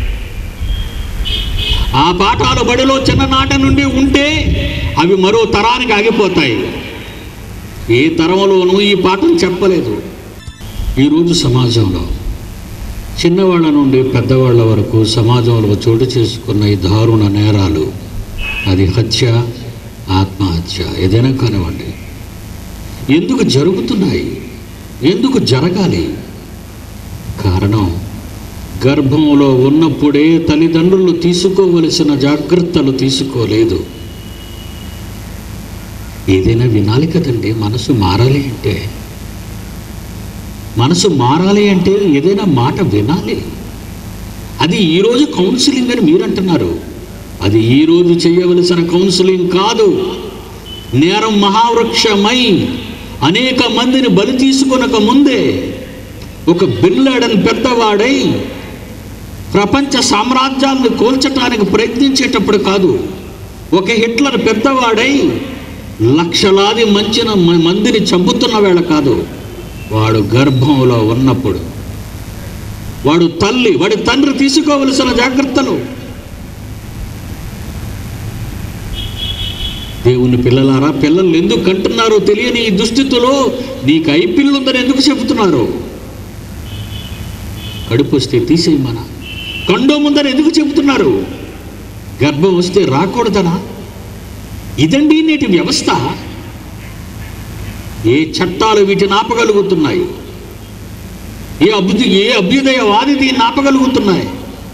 A: ఆ పాఠాలు బడిలో చిన్ననాటి నుండి ఉంటే అవి మరో తరానికి ఆగిపోతాయి ఏ తరంలోనూ ఈ పాఠం చెప్పలేదు ఈరోజు సమాజంలో చిన్నవాళ్ళ నుండి పెద్దవాళ్ళ వరకు సమాజంలో చోటు చేసుకున్న ఈ దారుణ నేరాలు అది హత్య ఆత్మహత్య ఏదైనా కానివ్వండి ఎందుకు జరుగుతున్నాయి ఎందుకు జరగాలి కారణం గర్భంలో ఉన్నప్పుడే తల్లిదండ్రులు తీసుకోవలసిన జాగ్రత్తలు తీసుకోలేదు ఏదైనా వినాలి కదండి మనసు మారాలి అంటే మనసు మారాలి అంటే ఏదైనా మాట వినాలి అది ఈరోజు కౌన్సిలింగ్ అని మీరు అంటున్నారు అది ఈరోజు చేయవలసిన కౌన్సిలింగ్ కాదు నేరం మహావృక్షమై అనేక మందిని బలి తీసుకొనక ముందే ఒక బిల్లాడని పెద్దవాడై ప్రపంచ సామ్రాజ్యాలను కోల్చటానికి ప్రయత్నించేటప్పుడు కాదు ఒక హిట్లర్ పెద్దవాడై లక్షలాది మంచిన మ- మందిని చంపుతున్న వేళ కాదు వాడు గర్భంలో ఉన్నప్పుడు వాడు తల్లి వాడి తండ్రి తీసుకోవలసిన జాగ్రత్తలు దేవుని పిల్లలారా పిల్లలు ఎందుకు కంటున్నారో తెలియని ఈ దుస్థితిలో నీకు ఐ పిల్లుందని ఎందుకు చెబుతున్నారు కడుపు వస్తే తీసేయమన కండో ముందని ఎందుకు చెబుతున్నారు గర్భం వస్తే రాకూడదనా ఇదండి నేటి వ్యవస్థ ఏ చట్టాలు వీటిని ఆపగలుగుతున్నాయి ఏ అభ్యుదయ ఏ అభ్యుదయవాది దీన్ని ఆపగలుగుతున్నాయి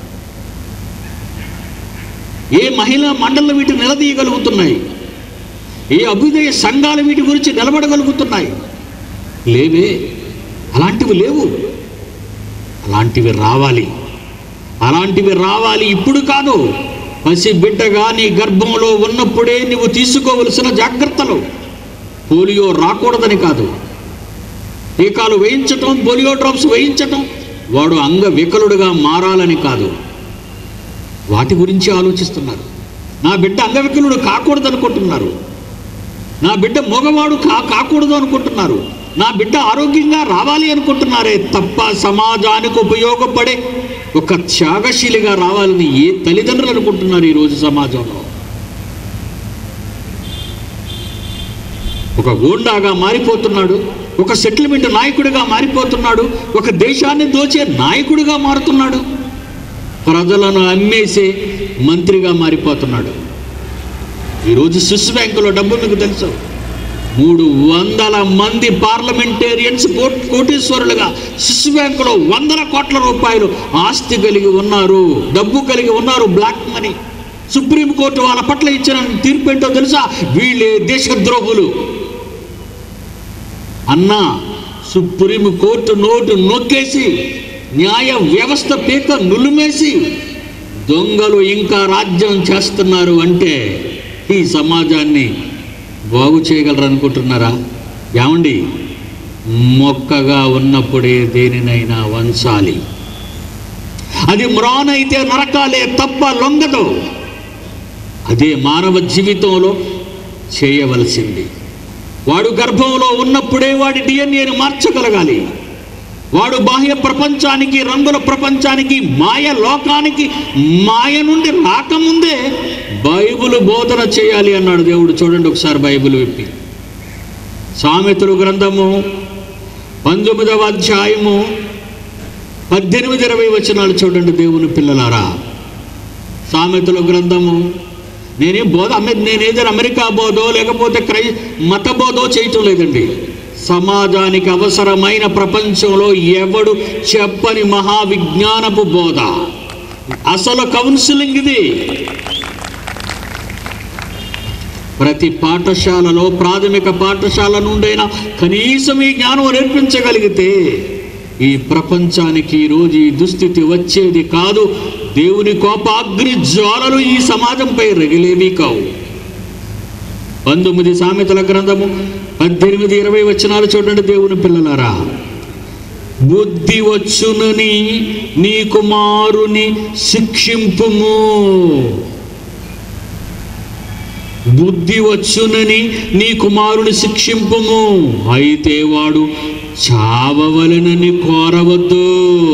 A: ఏ మహిళా మండళ్ళు వీటిని నిలదీయగలుగుతున్నాయి ఏ అభ్యుదయ సంఘాలు వీటి గురించి నిలబడగలుగుతున్నాయి లేవే అలాంటివి లేవు అలాంటివి రావాలి అలాంటివి రావాలి ఇప్పుడు కాదు పసి బిడ్డగా నీ గర్భంలో ఉన్నప్పుడే నువ్వు తీసుకోవలసిన జాగ్రత్తలు పోలియో రాకూడదని కాదు టీకాలు వేయించటం పోలియో డ్రాప్స్ వేయించటం వాడు అంగవికలుడుగా మారాలని కాదు వాటి గురించి ఆలోచిస్తున్నారు నా బిడ్డ అంగవికలుడు కాకూడదు అనుకుంటున్నారు నా బిడ్డ మగవాడు కా కాకూడదు అనుకుంటున్నారు నా బిడ్డ ఆరోగ్యంగా రావాలి అనుకుంటున్నారే తప్ప సమాజానికి ఉపయోగపడే ఒక త్యాగశీలిగా రావాలని ఏ తల్లిదండ్రులు అనుకుంటున్నారు ఈరోజు సమాజంలో ఒక గూండాగా మారిపోతున్నాడు ఒక సెటిల్మెంట్ నాయకుడిగా మారిపోతున్నాడు ఒక దేశాన్ని దోచే నాయకుడిగా మారుతున్నాడు ప్రజలను అమ్మేసే మంత్రిగా మారిపోతున్నాడు ఈరోజు స్విస్ బ్యాంకులో డబ్బు మీకు తెలుసు మూడు వందల మంది పార్లమెంటేరియన్స్ కోట్ కోటీశ్వరులుగా స్విస్ బ్యాంకులో వందల కోట్ల రూపాయలు ఆస్తి కలిగి ఉన్నారు డబ్బు కలిగి ఉన్నారు బ్లాక్ మనీ సుప్రీంకోర్టు వాళ్ళ పట్ల ఇచ్చిన తీర్పు ఏంటో తెలుసా వీళ్ళే దేశద్రోహులు అన్నా సుప్రీం కోర్టు నోటు నొక్కేసి న్యాయ వ్యవస్థ పీక నులిమేసి దొంగలు ఇంకా రాజ్యం చేస్తున్నారు అంటే ఈ సమాజాన్ని బాగు చేయగలరు అనుకుంటున్నారా ఏమండి మొక్కగా ఉన్నప్పుడే దేనినైనా వంచాలి అది మ్రానైతే నరకాలే తప్ప లొంగదు అదే మానవ జీవితంలో చేయవలసింది వాడు గర్భంలో ఉన్నప్పుడే వాడి డిఎన్ఏను మార్చగలగాలి వాడు బాహ్య ప్రపంచానికి రంగుల ప్రపంచానికి మాయ లోకానికి మాయ నుండి రాకముందే బైబిల్ బోధన చేయాలి అన్నాడు దేవుడు చూడండి ఒకసారి బైబిల్ విప్పి సామెతలు గ్రంథము పంతొమ్మిదవ అధ్యాయము పద్దెనిమిది ఇరవై వచనాలు చూడండి దేవుని పిల్లలారా సామెతల గ్రంథము నేనేం బోధ అమె నేనేదో అమెరికా బోధో లేకపోతే క్రై మత బోధో చేయటం లేదండి సమాజానికి అవసరమైన ప్రపంచంలో ఎవడు చెప్పని మహావిజ్ఞానపు బోధ అసలు కౌన్సిలింగ్ ఇది ప్రతి పాఠశాలలో ప్రాథమిక పాఠశాల నుండైనా కనీసం ఈ జ్ఞానం నేర్పించగలిగితే ఈ ప్రపంచానికి ఈరోజు ఈ దుస్థితి వచ్చేది కాదు దేవుని కోపాగ్ని జ్వాలలు ఈ సమాజంపై రగిలేవి కావు పంతొమ్మిది సామెతల గ్రంథము పద్దెనిమిది ఇరవై వచనాలు చూడండి దేవుని పిల్లలారా బుద్ధి వచ్చునని నీ కుమారుని శిక్షింపుము బుద్ధి వచ్చునని నీ కుమారుని శిక్షింపుము అయితే వాడు చావవలనని కోరవద్దు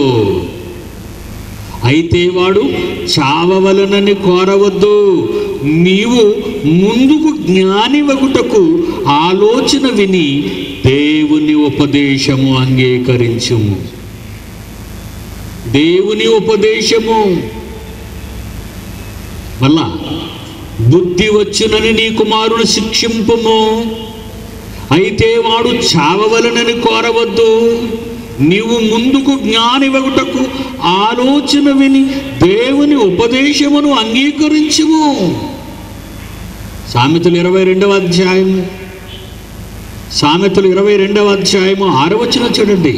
A: అయితే వాడు చావవలనని కోరవద్దు నీవు ముందుకు జ్ఞాని వగుటకు ఆలోచన విని దేవుని ఉపదేశము అంగీకరించుము దేవుని ఉపదేశము మళ్ళా బుద్ధి వచ్చునని నీ కుమారుని శిక్షింపుము అయితే వాడు చావవలనని కోరవద్దు నీవు ముందుకు జ్ఞానివగుటకు ఆలోచన విని దేవుని ఉపదేశమును అంగీకరించుము సామెతలు ఇరవై రెండవ అధ్యాయం సామెతలు ఇరవై రెండవ అధ్యాయము ఆరవచన చూడండి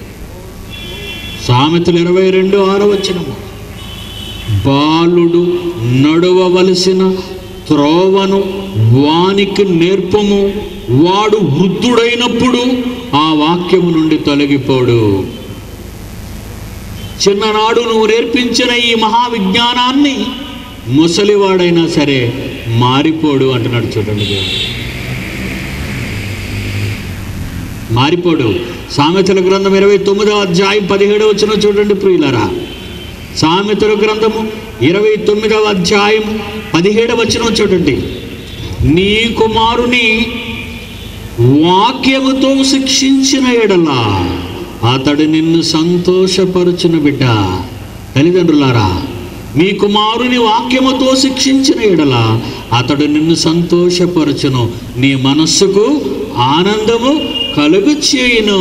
A: సామెతలు ఇరవై రెండు ఆరవచనము బాలుడు నడవవలసిన త్రోవను వానికి నేర్పము వాడు వృద్ధుడైనప్పుడు ఆ వాక్యము నుండి తొలగిపోడు చిన్ననాడు నువ్వు నేర్పించిన ఈ మహావిజ్ఞానాన్ని ముసలివాడైనా సరే మారిపోడు అంటున్నాడు చూడండి దేవుడు మారిపోడు సామెతల గ్రంథం ఇరవై తొమ్మిదవ అధ్యాయం పదిహేడవ వచ్చిన చూడండి ప్రియులరా సామెతల గ్రంథము ఇరవై తొమ్మిదవ అధ్యాయం పదిహేడవ వచ్చిన చూడండి నీ కుమారుని వాక్యముతో శిక్షించిన ఎడలా అతడు నిన్ను సంతోషపరుచిన బిడ్డ తల్లిదండ్రులారా మీ కుమారుని వాక్యముతో శిక్షించిన ఎడల అతడు నిన్ను సంతోషపరచును నీ మనస్సుకు ఆనందము కలుగు చేయును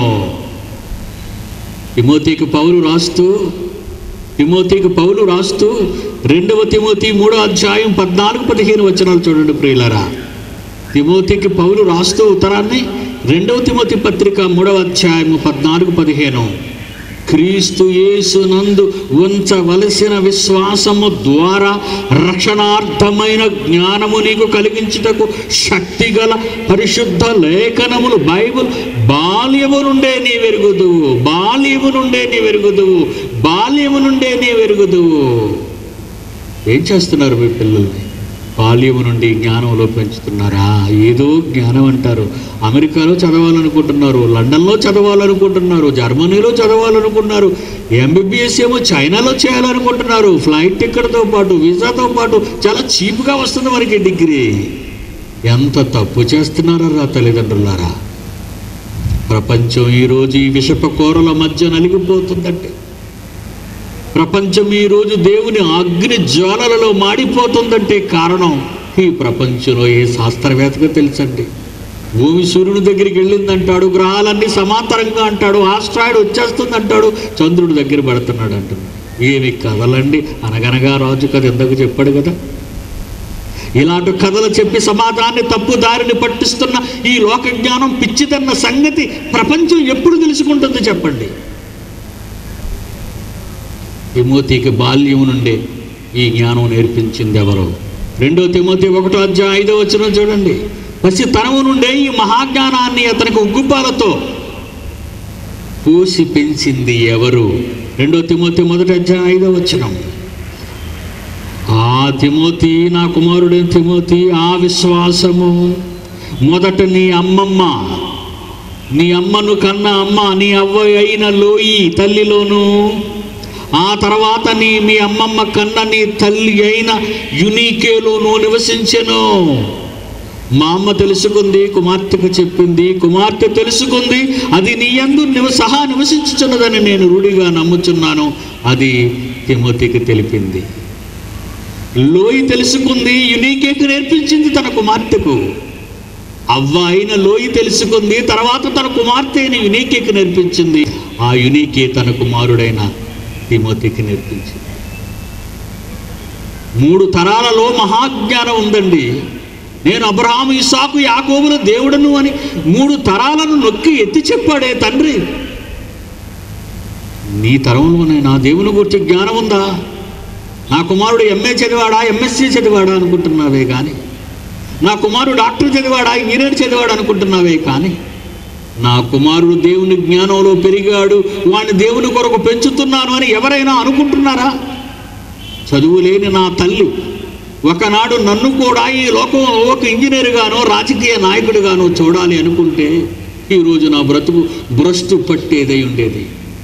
A: తిమోతికి పౌలు రాస్తూ తిమోతికి పౌలు రాస్తూ రెండవ తిమోతి మూడో అధ్యాయం పద్నాలుగు పదిహేను వచనాలు చూడండి ప్రియులరా తిమోతికి పౌలు రాస్తూ ఉత్తరాన్ని రెండవ తిమోతి పత్రిక మూడవ అధ్యాయము పద్నాలుగు పదిహేను క్రీస్తు యేసునందు ఉంచవలసిన విశ్వాసము ద్వారా రక్షణార్థమైన జ్ఞానము నీకు కలిగించుటకు శక్తిగల పరిశుద్ధ లేఖనములు బైబుల్ బాల్యము నుండే నీ వెరుగుదువు బాల్యము నుండే నీ వెరుగుదువు బాల్యము నుండే నీ వెరుగుదువు ఏం చేస్తున్నారు మీ పిల్లల్ని బాల్యము నుండి జ్ఞానంలో పెంచుతున్నారా ఏదో జ్ఞానం అంటారు అమెరికాలో చదవాలనుకుంటున్నారు లండన్లో చదవాలనుకుంటున్నారు జర్మనీలో చదవాలనుకుంటున్నారు ఎంబీబీఎస్ ఏమో చైనాలో చేయాలనుకుంటున్నారు ఫ్లైట్ టికెట్తో పాటు వీసాతో పాటు చాలా చీప్గా వస్తుంది మనకి డిగ్రీ ఎంత తప్పు చేస్తున్నారా తల్లిదండ్రులారా ప్రపంచం ఈరోజు ఈ విషప కోరల మధ్య నలిగిపోతుందంటే ప్రపంచం ఈరోజు దేవుని అగ్ని జ్వాలలలో మాడిపోతుందంటే కారణం ఈ ప్రపంచంలో ఏ శాస్త్రవేత్తగా తెలుసండి భూమి సూర్యుని దగ్గరికి వెళ్ళిందంటాడు గ్రహాలన్నీ సమాంతరంగా అంటాడు ఆస్ట్రాయిడ్ వచ్చేస్తుంది అంటాడు చంద్రుడి దగ్గర పడుతున్నాడు అంటున్నాడు ఏమి కథలండి అనగనగా రాజు కథ ఎందుకు చెప్పాడు కదా ఇలాంటి కథలు చెప్పి సమాజాన్ని తప్పు దారిని పట్టిస్తున్న ఈ లోక జ్ఞానం పిచ్చిదన్న సంగతి ప్రపంచం ఎప్పుడు తెలుసుకుంటుంది చెప్పండి తిమోతికి బాల్యం నుండే ఈ జ్ఞానం నేర్పించింది ఎవరో రెండో తిమోతి ఒకటో అధ్యాయం ఐదో వచ్చిన చూడండి పసితనము నుండే ఈ మహాజ్ఞానాన్ని అతనికి ఉగ్గుపాలతో పూసి పెంచింది ఎవరు రెండో తిమోతి మొదటి అధ్యాయం ఐదో వచనం ఆ తిమోతి నా కుమారుడైన తిమోతి ఆ విశ్వాసము మొదట నీ అమ్మమ్మ నీ అమ్మను కన్న అమ్మ నీ అవ్వ అయిన లోయి తల్లిలోను ఆ తర్వాత నీ మీ అమ్మమ్మ కన్న నీ తల్లి అయిన యునీకేలోను నివసించెను మా అమ్మ తెలుసుకుంది కుమార్తెకు చెప్పింది కుమార్తె తెలుసుకుంది అది నీ యందు నివ సహా నివసించుచున్నదని నేను రూఢిగా నమ్ముచున్నాను అది తిమోతికి తెలిపింది లోయి తెలుసుకుంది యునీకేకు నేర్పించింది తన కుమార్తెకు అవ్వ అయిన లోయి తెలుసుకుంది తర్వాత తన కుమార్తె అయిన యునీకేకు నేర్పించింది ఆ యునీకే తన కుమారుడైన తిమోతికి నేర్పించింది మూడు తరాలలో మహాజ్ఞానం ఉందండి నేను అబ్రహాము ఇసాకు యాకోబుల దేవుడను అని మూడు తరాలను నొక్కి ఎత్తి చెప్పాడే తండ్రి నీ తరంలోనే నా దేవుని గురించి జ్ఞానం ఉందా నా కుమారుడు ఎంఏ చదివాడా ఎంఎస్సీ చదివాడా అనుకుంటున్నావే కానీ నా కుమారుడు డాక్టర్ చదివాడా ఇంజనీర్ చదివాడు అనుకుంటున్నావే కానీ నా కుమారుడు దేవుని జ్ఞానంలో పెరిగాడు వాడిని దేవుని కొరకు పెంచుతున్నాను అని ఎవరైనా అనుకుంటున్నారా చదువు లేని నా తల్లి ఒకనాడు నన్ను కూడా ఈ లోకంలో ఒక ఇంజనీర్గానో రాజకీయ నాయకుడిగానో చూడాలి అనుకుంటే ఈరోజు నా బ్రతుకు భ్రష్టు పట్టేదై ఉండేది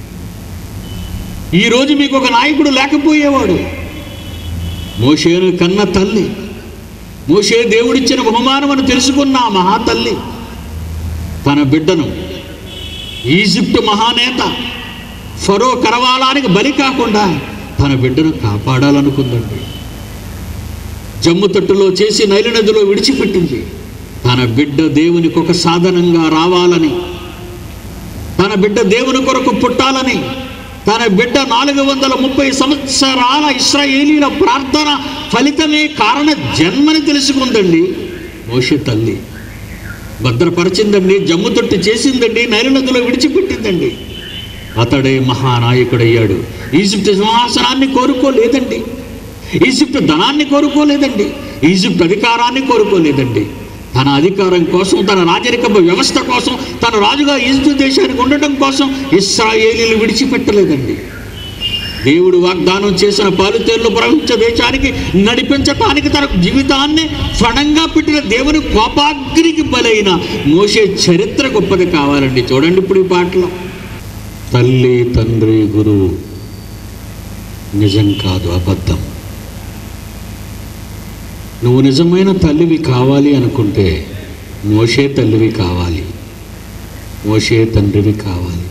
A: ఈరోజు మీకు ఒక నాయకుడు లేకపోయేవాడు మోషేను కన్న తల్లి మోషే దేవుడిచ్చిన బహుమానం అని తెలుసుకున్న ఆ మహాతల్లి తన బిడ్డను ఈజిప్టు మహానేత ఫరో కరవాలానికి బలి కాకుండా తన బిడ్డను కాపాడాలనుకుందండి జమ్ము తట్టులో చేసి నైలు నదిలో విడిచిపెట్టింది తన బిడ్డ దేవునికి ఒక సాధనంగా రావాలని తన బిడ్డ దేవుని కొరకు పుట్టాలని తన బిడ్డ నాలుగు వందల ముప్పై సంవత్సరాల ఇస్రాయేలీల ప్రార్థన ఫలితమే కారణ జన్మని తెలుసుకుందండి మోషే తల్లి భద్రపరిచిందండి జమ్ము తొట్టి చేసిందండి నైలు నదిలో విడిచిపెట్టిందండి అతడే మహానాయకుడయ్యాడు ఈజిప్ట్ సింహాసనాన్ని కోరుకోలేదండి ఈజిప్ట్ ధనాన్ని కోరుకోలేదండి ఈజిప్ట్ అధికారాన్ని కోరుకోలేదండి తన అధికారం కోసం తన రాజరిక వ్యవస్థ కోసం తన రాజుగా ఈజిప్ట్ దేశానికి ఉండటం కోసం ఇస్రాయేలీలు విడిచిపెట్టలేదండి దేవుడు వాగ్దానం చేసిన పాలుతేళ్లు ప్రవహించే దేశానికి నడిపించటానికి తన జీవితాన్ని ఫణంగా పెట్టిన దేవుని కోపాగ్నికి బలైన మోసే చరిత్ర గొప్పది కావాలండి చూడండి ఇప్పుడు ఈ పాటలో తల్లి తండ్రి గురువు నిజం కాదు అబద్ధం నువ్వు నిజమైన తల్లివి కావాలి అనుకుంటే మోషే తల్లివి కావాలి మోషే తండ్రివి కావాలి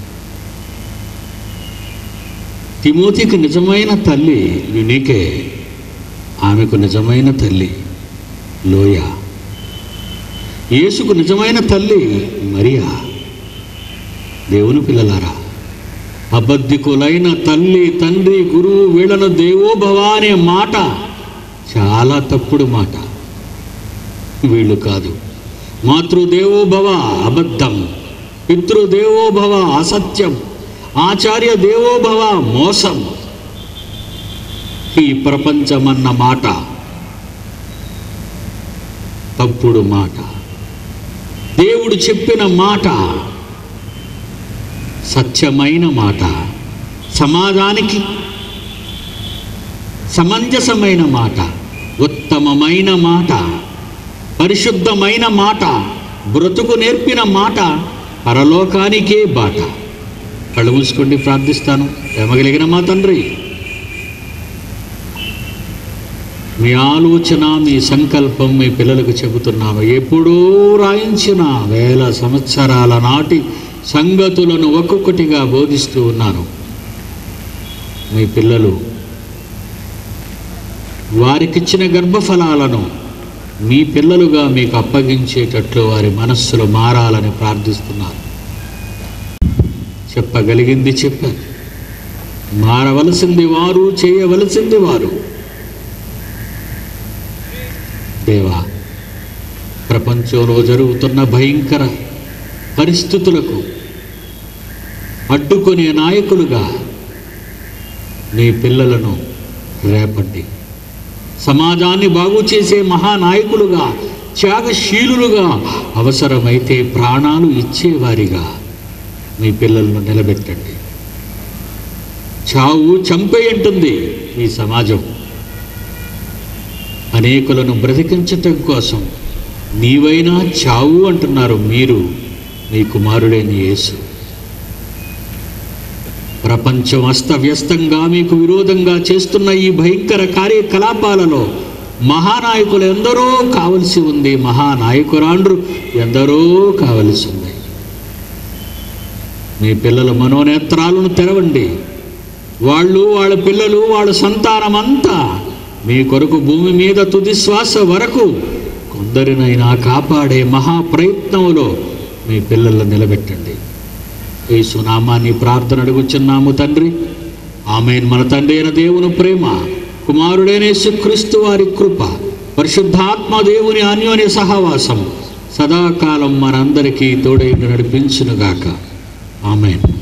A: తిమోతికి నిజమైన తల్లి యునికే ఆమెకు నిజమైన తల్లి లోయ యేసుకు నిజమైన తల్లి మరియా దేవుని పిల్లలారా అబద్ధికులైన తల్లి తండ్రి గురువు వీళ్ళను దేవోభవ అనే మాట చాలా తప్పుడు మాట వీళ్ళు కాదు మాతృదేవోభవ అబద్ధం పితృదేవోభవ అసత్యం ఆచార్య దేవోభవ మోసం ఈ ప్రపంచమన్న మాట తప్పుడు మాట దేవుడు చెప్పిన మాట సత్యమైన మాట సమాజానికి సమంజసమైన మాట ఉత్తమమైన మాట పరిశుద్ధమైన మాట బ్రతుకు నేర్పిన మాట పరలోకానికే బాట కళ్ళు మూసుకోండి ప్రార్థిస్తాను ప్రేమగలిగిన మా తండ్రి మీ ఆలోచన మీ సంకల్పం మీ పిల్లలకు చెబుతున్నాము ఎప్పుడూ రాయించిన వేల సంవత్సరాల నాటి సంగతులను ఒక్కొక్కటిగా బోధిస్తూ ఉన్నాను మీ పిల్లలు వారికిచ్చిన గర్భఫలాలను మీ పిల్లలుగా మీకు అప్పగించేటట్లు వారి మనస్సులు మారాలని ప్రార్థిస్తున్నారు చెప్పగలిగింది చెప్పారు మారవలసింది వారు చేయవలసింది వారు దేవా ప్రపంచంలో జరుగుతున్న భయంకర పరిస్థితులకు అడ్డుకునే నాయకులుగా నీ పిల్లలను రేపండి సమాజాన్ని బాగు చేసే మహానాయకులుగా త్యాగశీలులుగా అవసరమైతే ప్రాణాలు ఇచ్చేవారిగా మీ పిల్లలను నిలబెట్టండి చావు చంపేయంటుంది ఈ సమాజం అనేకులను బ్రతికించటం కోసం నీవైనా చావు అంటున్నారు మీరు మీ కుమారుడైన యేసు ప్రపంచం అస్తవ్యస్తంగా మీకు విరోధంగా చేస్తున్న ఈ భయంకర కార్యకలాపాలలో మహానాయకులు ఎందరో కావలసి ఉంది మహానాయకురాండ్రు ఎందరో కావలసి ఉంది మీ పిల్లల మనోనేత్రాలను తెరవండి వాళ్ళు వాళ్ళ పిల్లలు వాళ్ళ సంతానమంతా మీ కొరకు భూమి మీద తుది శ్వాస వరకు కొందరినైనా కాపాడే మహాప్రయత్నంలో మీ పిల్లలను నిలబెట్టండి ఈ సునామాన్ని ప్రార్థన అడుగుచున్నాము తండ్రి ఆమె మన తండ్రి అయిన దేవుని ప్రేమ కుమారుడైన యేసుక్రీస్తు వారి కృప పరిశుద్ధాత్మ దేవుని అన్యోన్య సహవాసం సదాకాలం మనందరికీ తోడై నడిపించునుగాక ఆమెన్